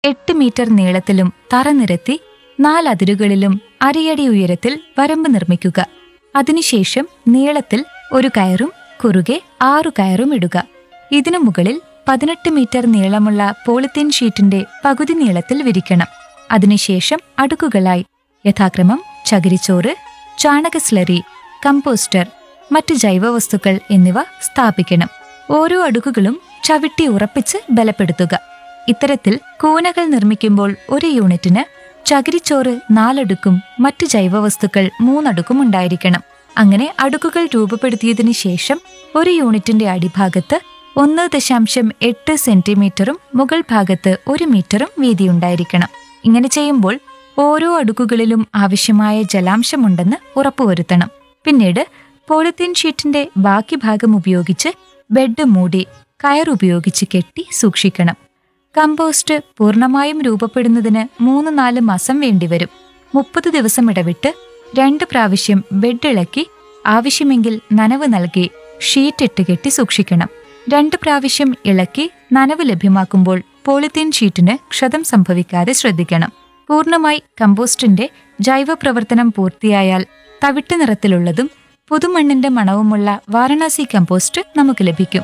എട്ട് മീറ്റർ നീളത്തിലും തറ നിരത്തി നാലതിരുകളിലും അരയടി ഉയരത്തിൽ വരമ്പ് നിർമ്മിക്കുക അതിനുശേഷം നീളത്തിൽ ഒരു കയറും കുറുകെ ആറു കയറും ഇടുക ഇതിനു മുകളിൽ പതിനെട്ട് മീറ്റർ നീളമുള്ള പോളിത്തീൻ ഷീറ്റിന്റെ പകുതി നീളത്തിൽ വിരിക്കണം അതിനുശേഷം അടുക്കുകളായി യഥാക്രമം ചകിരിച്ചോറ് ചാണക സ്ലറി കമ്പോസ്റ്റർ മറ്റ് ജൈവവസ്തുക്കൾ എന്നിവ സ്ഥാപിക്കണം ഓരോ അടുക്കുകളും ചവിട്ടി ഉറപ്പിച്ച് ബലപ്പെടുത്തുക ഇത്തരത്തിൽ കൂനകൾ നിർമ്മിക്കുമ്പോൾ ഒരു യൂണിറ്റിന് ചകിരിച്ചോറ് നാലടുക്കും മറ്റ് ജൈവവസ്തുക്കൾ മൂന്നടുക്കും ഉണ്ടായിരിക്കണം അങ്ങനെ അടുക്കുകൾ രൂപപ്പെടുത്തിയതിനു ശേഷം ഒരു യൂണിറ്റിന്റെ അടിഭാഗത്ത് ഒന്ന് ദശാംശം എട്ട് സെന്റിമീറ്ററും മുകൾ ഭാഗത്ത് ഒരു മീറ്ററും വീതിയുണ്ടായിരിക്കണം ഇങ്ങനെ ചെയ്യുമ്പോൾ ഓരോ അടുക്കുകളിലും ആവശ്യമായ ജലാംശമുണ്ടെന്ന് ഉറപ്പുവരുത്തണം പിന്നീട് പോളിത്തീൻ ഷീറ്റിന്റെ ബാക്കി ഭാഗം ഉപയോഗിച്ച് ബെഡ് മൂടി കയറുപയോഗിച്ച് കെട്ടി സൂക്ഷിക്കണം കമ്പോസ്റ്റ് പൂർണ്ണമായും രൂപപ്പെടുന്നതിന് മൂന്ന് നാല് മാസം വേണ്ടിവരും മുപ്പത് ദിവസം ഇടവിട്ട് രണ്ട് പ്രാവശ്യം ബെഡ് ഇളക്കി ആവശ്യമെങ്കിൽ നനവ് നൽകി ഷീറ്റ് ഇട്ട് കെട്ടി സൂക്ഷിക്കണം രണ്ട് പ്രാവശ്യം ഇളക്കി നനവ് ലഭ്യമാക്കുമ്പോൾ പോളിത്തീൻ ഷീറ്റിന് ക്ഷതം സംഭവിക്കാതെ ശ്രദ്ധിക്കണം പൂർണ്ണമായി കമ്പോസ്റ്റിന്റെ ജൈവ പ്രവർത്തനം പൂർത്തിയായാൽ തവിട്ട് നിറത്തിലുള്ളതും പുതുമണ്ണിന്റെ മണവുമുള്ള വാരണാസി കമ്പോസ്റ്റ് നമുക്ക് ലഭിക്കും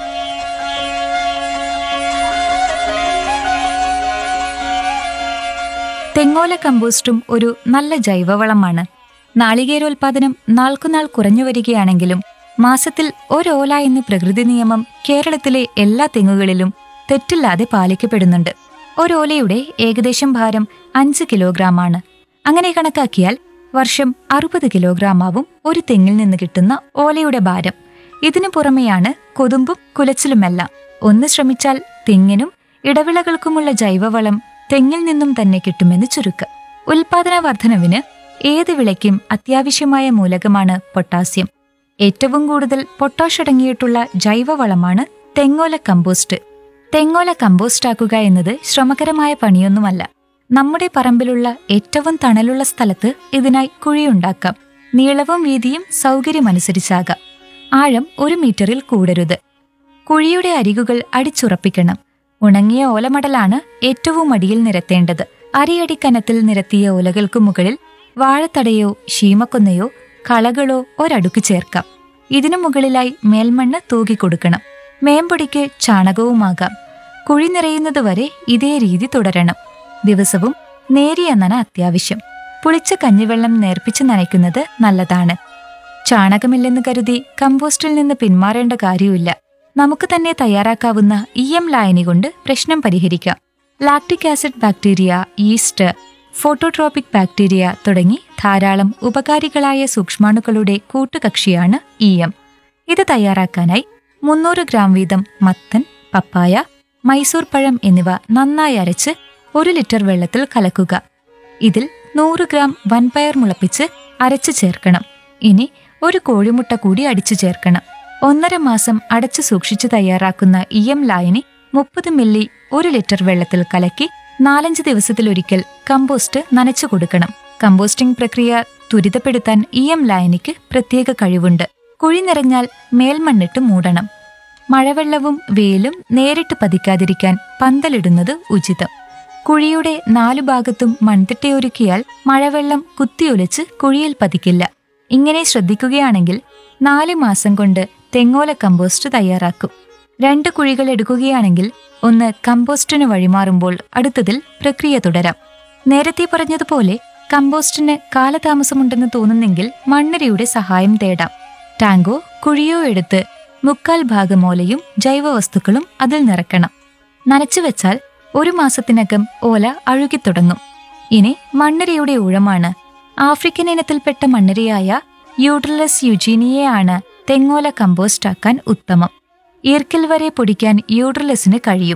തെങ്ങോല കമ്പോസ്റ്റും ഒരു നല്ല ജൈവവളമാണ് നാളികേരോൽപാദനം നാൾക്കുനാൾ കുറഞ്ഞു വരികയാണെങ്കിലും മാസത്തിൽ ഒരോല എന്ന പ്രകൃതി നിയമം കേരളത്തിലെ എല്ലാ തെങ്ങുകളിലും തെറ്റില്ലാതെ പാലിക്കപ്പെടുന്നുണ്ട് ഒരോലയുടെ ഏകദേശം ഭാരം അഞ്ച് കിലോഗ്രാമാണ് അങ്ങനെ കണക്കാക്കിയാൽ വർഷം അറുപത് കിലോഗ്രാമാവും ഒരു തെങ്ങിൽ നിന്ന് കിട്ടുന്ന ഓലയുടെ ഭാരം ഇതിനു പുറമെയാണ് കൊതുമ്പും കുലച്ചിലുമെല്ലാം ഒന്ന് ശ്രമിച്ചാൽ തെങ്ങിനും ഇടവിളകൾക്കുമുള്ള ജൈവവളം തെങ്ങിൽ നിന്നും തന്നെ കിട്ടുമെന്ന് ചുരുക്കം ഉൽപാദന വർധനവിന് ഏത് വിളയ്ക്കും അത്യാവശ്യമായ മൂലകമാണ് പൊട്ടാസ്യം ഏറ്റവും കൂടുതൽ പൊട്ടാഷ് അടങ്ങിയിട്ടുള്ള ജൈവവളമാണ് തെങ്ങോല കമ്പോസ്റ്റ് തെങ്ങോല കമ്പോസ്റ്റാക്കുക എന്നത് ശ്രമകരമായ പണിയൊന്നുമല്ല നമ്മുടെ പറമ്പിലുള്ള ഏറ്റവും തണലുള്ള സ്ഥലത്ത് ഇതിനായി കുഴിയുണ്ടാക്കാം നീളവും വീതിയും സൗകര്യമനുസരിച്ചാകാം ആഴം ഒരു മീറ്ററിൽ കൂടരുത് കുഴിയുടെ അരികുകൾ അടിച്ചുറപ്പിക്കണം ഉണങ്ങിയ ഓലമടലാണ് ഏറ്റവും അടിയിൽ നിരത്തേണ്ടത് അരിയടി കനത്തിൽ നിരത്തിയ ഓലകൾക്കു മുകളിൽ വാഴത്തടയോ ശീമക്കൊന്നയോ കളകളോ ഒരടുക്ക് ചേർക്കാം ഇതിനു മുകളിലായി മേൽമണ്ണ് തൂകിക്കൊടുക്കണം മേമ്പൊടിക്ക് ചാണകവുമാകാം കുഴി നിറയുന്നതുവരെ ഇതേ രീതി തുടരണം ദിവസവും നേരിയ നന അത്യാവശ്യം പുളിച്ച കഞ്ഞിവെള്ളം നേർപ്പിച്ച് നനയ്ക്കുന്നത് നല്ലതാണ് ചാണകമില്ലെന്ന് കരുതി കമ്പോസ്റ്റിൽ നിന്ന് പിന്മാറേണ്ട കാര്യമില്ല നമുക്ക് തന്നെ തയ്യാറാക്കാവുന്ന ഇ എം ലായനി കൊണ്ട് പ്രശ്നം പരിഹരിക്കാം lactic acid bacteria yeast phototropic bacteria തുടങ്ങി ധാരാളം ഉപകാരികളായ സൂക്ഷ്മാണുക്കളുടെ കൂട്ടുകക്ഷിയാണ് ഇ എം ഇത് തയ്യാറാക്കാനായി മുന്നൂറ് ഗ്രാം വീതം മത്തൻ പപ്പായ മൈസൂർ പഴം എന്നിവ നന്നായി അരച്ച് ഒരു ലിറ്റർ വെള്ളത്തിൽ കലക്കുക ഇതിൽ നൂറ് ഗ്രാം വൻപയർ മുളപ്പിച്ച് അരച്ചു ചേർക്കണം ഇനി ഒരു കോഴിമുട്ട കൂടി അടിച്ചു ചേർക്കണം ഒന്നര മാസം അടച്ചു സൂക്ഷിച്ചു തയ്യാറാക്കുന്ന ഇ എം ലായനി മുപ്പത് മില്ലി ഒരു ലിറ്റർ വെള്ളത്തിൽ കലക്കി നാലഞ്ച് ദിവസത്തിലൊരിക്കൽ കമ്പോസ്റ്റ് നനച്ചു കൊടുക്കണം കമ്പോസ്റ്റിംഗ് പ്രക്രിയ ത്വരിതപ്പെടുത്താൻ ഇ എം ലായനിക്ക് പ്രത്യേക കഴിവുണ്ട് കുഴി നിറഞ്ഞാൽ മേൽമണ്ണിട്ട് മൂടണം മഴവെള്ളവും വെയിലും നേരിട്ട് പതിക്കാതിരിക്കാൻ പന്തലിടുന്നത് ഉചിതം കുഴിയുടെ നാലു ഭാഗത്തും മൺതിട്ടയൊരുക്കിയാൽ മഴവെള്ളം കുത്തിയൊലിച്ച് കുഴിയിൽ പതിക്കില്ല ഇങ്ങനെ ശ്രദ്ധിക്കുകയാണെങ്കിൽ നാല് മാസം കൊണ്ട് തെങ്ങോല കമ്പോസ്റ്റ് തയ്യാറാക്കും രണ്ട് കുഴികൾ എടുക്കുകയാണെങ്കിൽ ഒന്ന് കമ്പോസ്റ്റിന് വഴിമാറുമ്പോൾ അടുത്തതിൽ പ്രക്രിയ തുടരാം നേരത്തെ പറഞ്ഞതുപോലെ കമ്പോസ്റ്റിന് കാലതാമസമുണ്ടെന്ന് തോന്നുന്നെങ്കിൽ മണ്ണരിയുടെ സഹായം തേടാം ടാങ്കോ കുഴിയോ എടുത്ത് മുക്കാൽ ഭാഗം ജൈവവസ്തുക്കളും അതിൽ നിറക്കണം നനച്ചു വെച്ചാൽ ഒരു മാസത്തിനകം ഓല അഴുകിത്തുടങ്ങും ഇനി മണ്ണരിയുടെ ഊഴമാണ് ആഫ്രിക്കൻ ഇനത്തിൽപ്പെട്ട മണ്ണരിയായ യൂട്രലസ് യുജീനിയയാണ് തെങ്ങോല കമ്പോസ്റ്റാക്കാൻ ഉത്തമം ഈർക്കിൽ വരെ പൊടിക്കാൻ യൂട്രലസിന് കഴിയും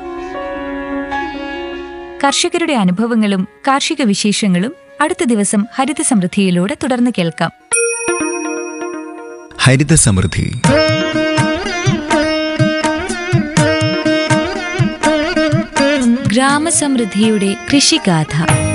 കർഷകരുടെ അനുഭവങ്ങളും കാർഷിക വിശേഷങ്ങളും അടുത്ത ദിവസം ഹരിത സമൃദ്ധിയിലൂടെ തുടർന്ന് കേൾക്കാം ഹരിത സമൃദ്ധി ഗ്രാമസമൃദ്ധിയുടെ കൃഷിഗാഥ